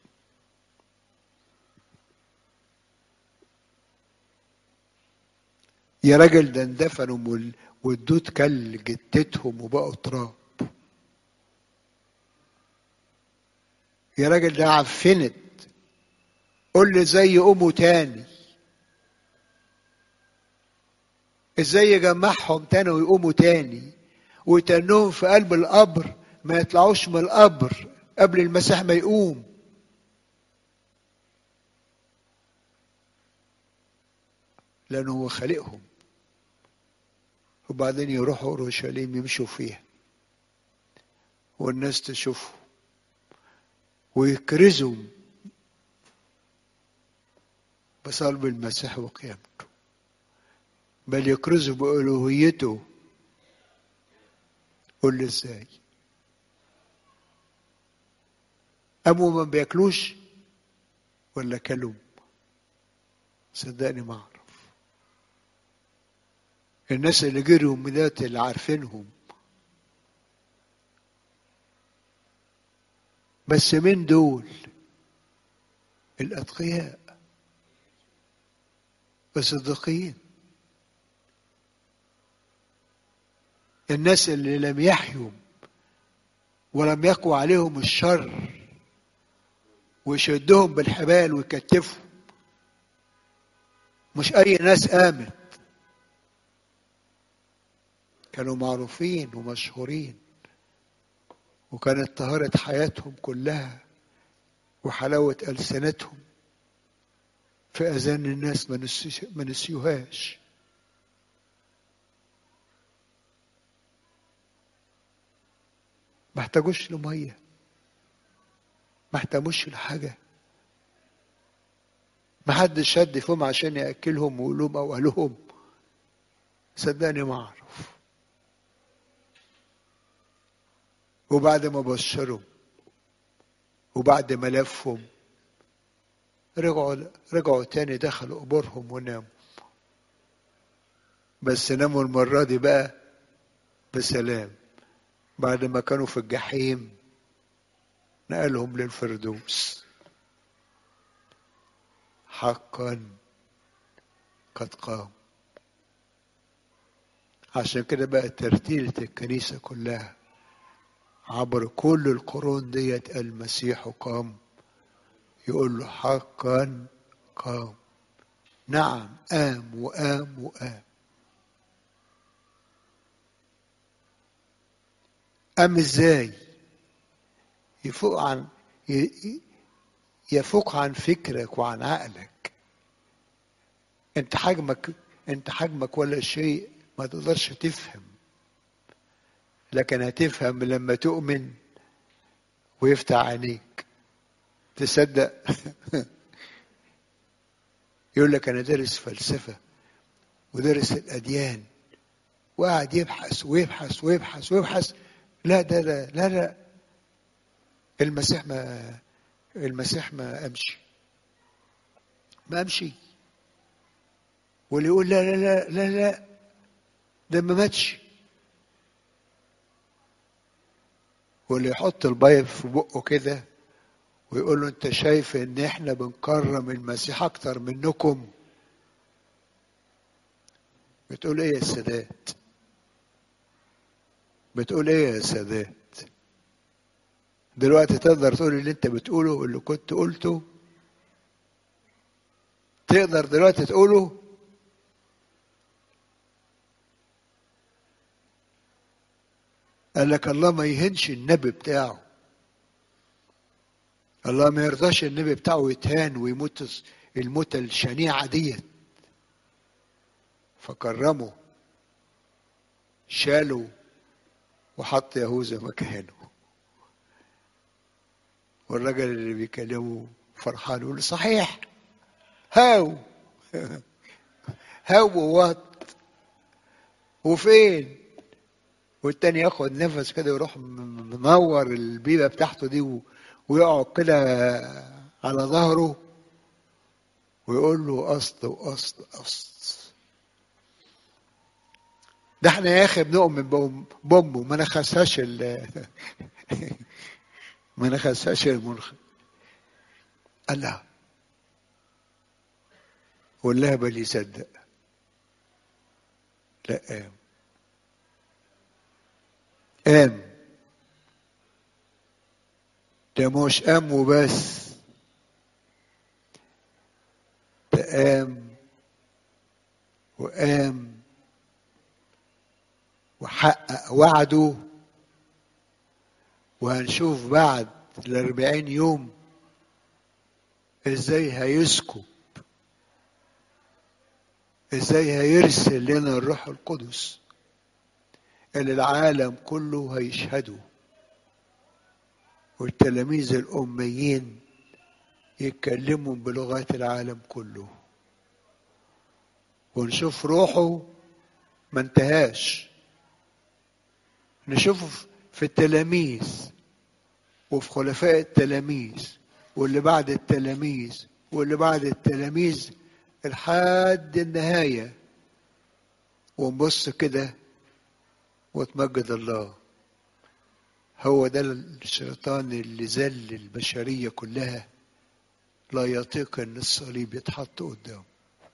يا راجل ده اندفنوا والدود كل جتتهم وبقوا تراب يا راجل ده عفنت قول لي ازاي يقوموا تاني ازاي يجمعهم تاني ويقوموا تاني ويتنهم في قلب القبر ما يطلعوش من القبر قبل المسيح ما يقوم لأنه هو خالقهم وبعدين يروحوا أورشليم يمشوا فيها والناس تشوفهم ويكرزوا بصلب المسيح وقيامته بل يكرزوا بألوهيته قول لي ازاي قاموا ما بياكلوش ولا كلوا صدقني ما اعرف الناس اللي جريوا من دلوقتي اللي عارفينهم بس من دول الأتقياء الصديقين الناس اللي لم يحيوا ولم يقوى عليهم الشر ويشدهم بالحبال ويكتفهم مش أي ناس آمنت كانوا معروفين ومشهورين وكانت طهارة حياتهم كلها وحلاوة ألسنتهم في أذان الناس ما نسيوهاش ما احتاجوش لمية ما احتاجوش لحاجة ما حدش شد فيهم عشان يأكلهم ويقولهم أو قالهم صدقني ما أعرف وبعد ما بشرهم وبعد ما لفهم رجعوا رجعوا تاني دخلوا قبورهم وناموا بس ناموا المرة دي بقى بسلام بعد ما كانوا في الجحيم نقلهم للفردوس حقا قد قام عشان كده بقى ترتيلة الكنيسة كلها عبر كل القرون ديت المسيح قام يقول له حقا قام نعم قام وقام وقام قام ازاي يفوق عن يفوق عن فكرك وعن عقلك انت حجمك انت حجمك ولا شيء ما تقدرش تفهم لكن هتفهم لما تؤمن ويفتح عينيك تصدق يقول لك انا دارس فلسفه ودارس الاديان وقاعد يبحث ويبحث ويبحث ويبحث لا ده لا لا لا المسيح ما المسيح ما امشي ما امشي واللي يقول لا لا لا لا لا ده ما ماتش واللي يحط البيض في بقه كده ويقول له انت شايف ان احنا بنكرم المسيح اكتر منكم بتقول ايه يا سادات بتقول ايه يا سادات دلوقتي تقدر تقول اللي انت بتقوله واللي كنت قلته تقدر دلوقتي تقوله قال لك الله ما يهنش النبي بتاعه الله ما يرضاش النبي بتاعه يتهان ويموت الموتة الشنيعة ديت فكرمه شاله وحط يهوذا مكانه والراجل اللي بيكلمه فرحان يقول صحيح هاو هاو وات وفين والتاني ياخد نفس كده يروح منور البيبه بتاعته دي ويقعد كده على ظهره ويقول له قصد وقصد قصد ده احنا يا اخي بنؤمن بامه ما نخسهاش ال ما نخسهاش المنخ قال لها واللهبل يصدق لا قام قام ده مش قام وبس ده قام وقام وحقق وعده وهنشوف بعد الأربعين يوم ازاي هيسكب ازاي هيرسل لنا الروح القدس اللي العالم كله هيشهدوا والتلاميذ الأميين يتكلموا بلغات العالم كله ونشوف روحه ما انتهاش نشوفه في التلاميذ وفي خلفاء التلاميذ واللي بعد التلاميذ واللي بعد التلاميذ لحد النهاية ونبص كده وتمجد الله هو ده الشيطان اللي ذل البشرية كلها لا يطيق ان الصليب يتحط قدامه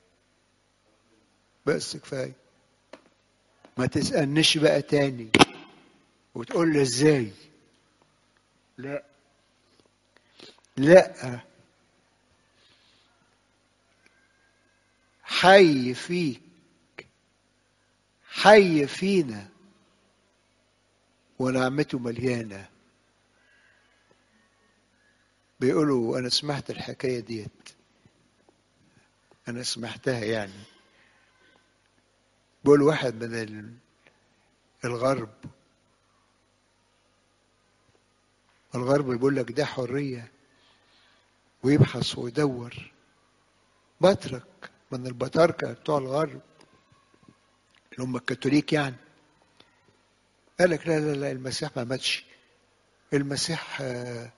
بس كفايه ما تسألنيش بقى تاني وتقول لي ازاي لا لا حي فيك حي فينا ونعمته مليانة بيقولوا أنا سمعت الحكاية ديت أنا سمعتها يعني بيقول واحد من الغرب الغرب بيقول لك ده حرية ويبحث ويدور بطرك من البطاركة بتوع الغرب اللي هم الكاثوليك يعني قال لك لا لا لا المسيح ما ماتش المسيح آآ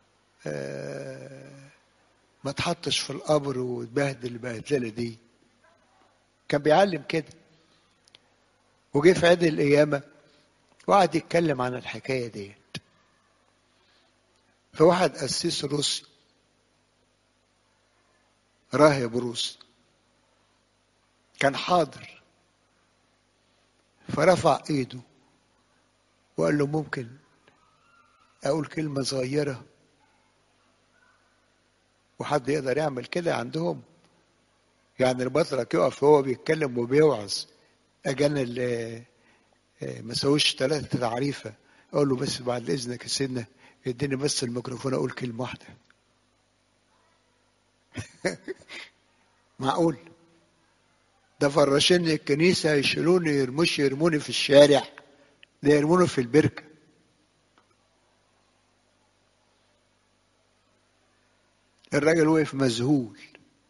آآ ما اتحطش في القبر واتبهدل البهدله دي كان بيعلم كده وجه في عيد القيامة وقعد يتكلم عن الحكاية ديت فواحد قسيس روسي راهب روسي كان حاضر فرفع ايده وقال له ممكن اقول كلمة صغيرة وحد يقدر يعمل كده عندهم يعني البطرك يقف وهو بيتكلم وبيوعظ اجانا اللي ما سويش ثلاثة تعريفة اقول له بس بعد اذنك يا سيدنا اديني بس الميكروفون اقول كلمة واحدة معقول ده فراشين الكنيسة يشيلوني يرموش يرموني في الشارع ده يرموني في البركة الراجل وقف مذهول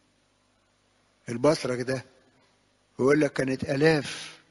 البطرك ده ويقول لك كانت آلاف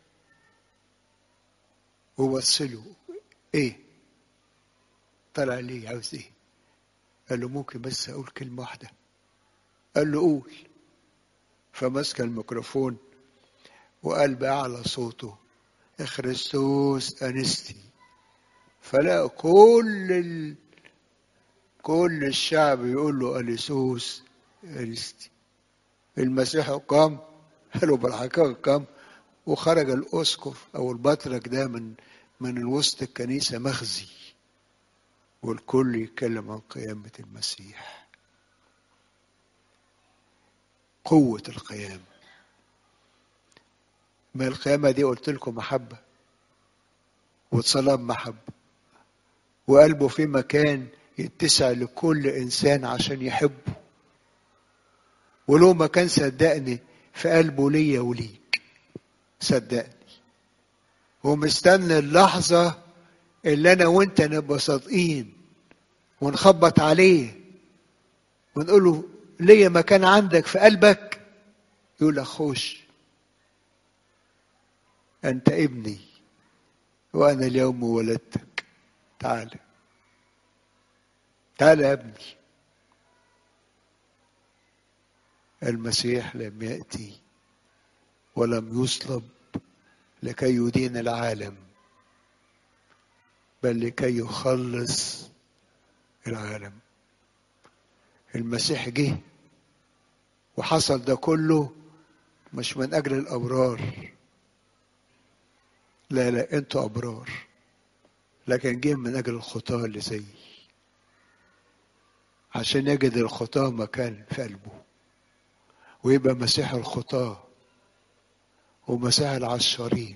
وبص له ايه طلع ليه عاوز ايه قال له ممكن بس اقول كلمة واحدة قال له قول فمسك الميكروفون وقال بأعلى صوته خريستوس أنستي فلا كل ال... كل الشعب يقول له أليسوس أنستي المسيح قام قالوا بالحقيقة قام وخرج الأسقف أو البطرك ده من من وسط الكنيسة مخزي والكل يتكلم عن قيامة المسيح قوة القيامة ما القيامة دي قلت لكم محبة وصلاة محبة وقلبه في مكان يتسع لكل إنسان عشان يحبه ولو ما كان صدقني في قلبه ليا وليك صدقني ومستني اللحظة اللي أنا وأنت نبقى صادقين ونخبط عليه ونقول له ليا مكان عندك في قلبك يقول لك خش أنت ابني وأنا اليوم ولدتك تعال تعال يا ابني المسيح لم يأتي ولم يصلب لكي يدين العالم بل لكي يخلص العالم المسيح جه وحصل ده كله مش من أجل الأبرار لا لا انتوا أبرار لكن جه من أجل الخطاة اللي زيي عشان يجد الخطاة مكان في قلبه ويبقى مسيح الخطاة ومسيح العشارين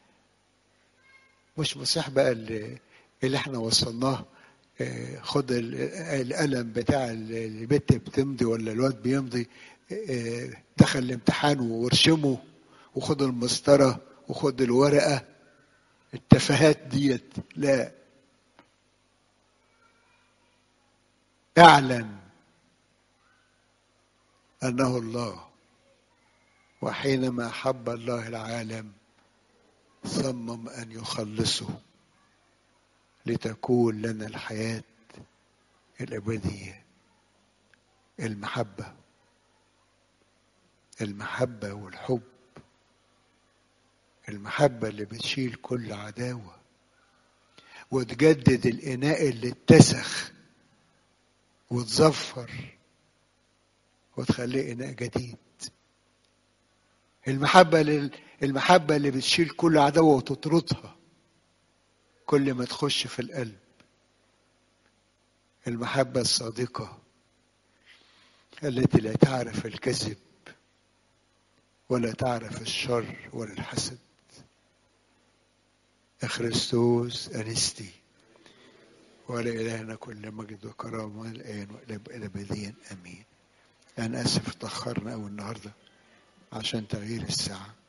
مش مسيح بقى اللي, اللي احنا وصلناه اه خد القلم بتاع البت بتمضي ولا الواد بيمضي اه دخل الامتحان وارشمه وخد المسطرة وخد الورقة التفاهات ديت لا اعلن انه الله وحينما حب الله العالم صمم ان يخلصه لتكون لنا الحياه الابديه المحبه المحبه والحب المحبة اللي بتشيل كل عداوة وتجدد الإناء اللي اتسخ وتزفر وتخليه إناء جديد المحبة لل... المحبة اللي بتشيل كل عداوة وتطردها كل ما تخش في القلب المحبة الصادقة التي لا تعرف الكذب ولا تعرف الشر ولا الحسد خريستوس أنستي ولا إلهنا كل مجد وكرامة الآن وإلى أبديا آمين أنا آسف اتأخرنا أوي النهاردة عشان تغيير الساعة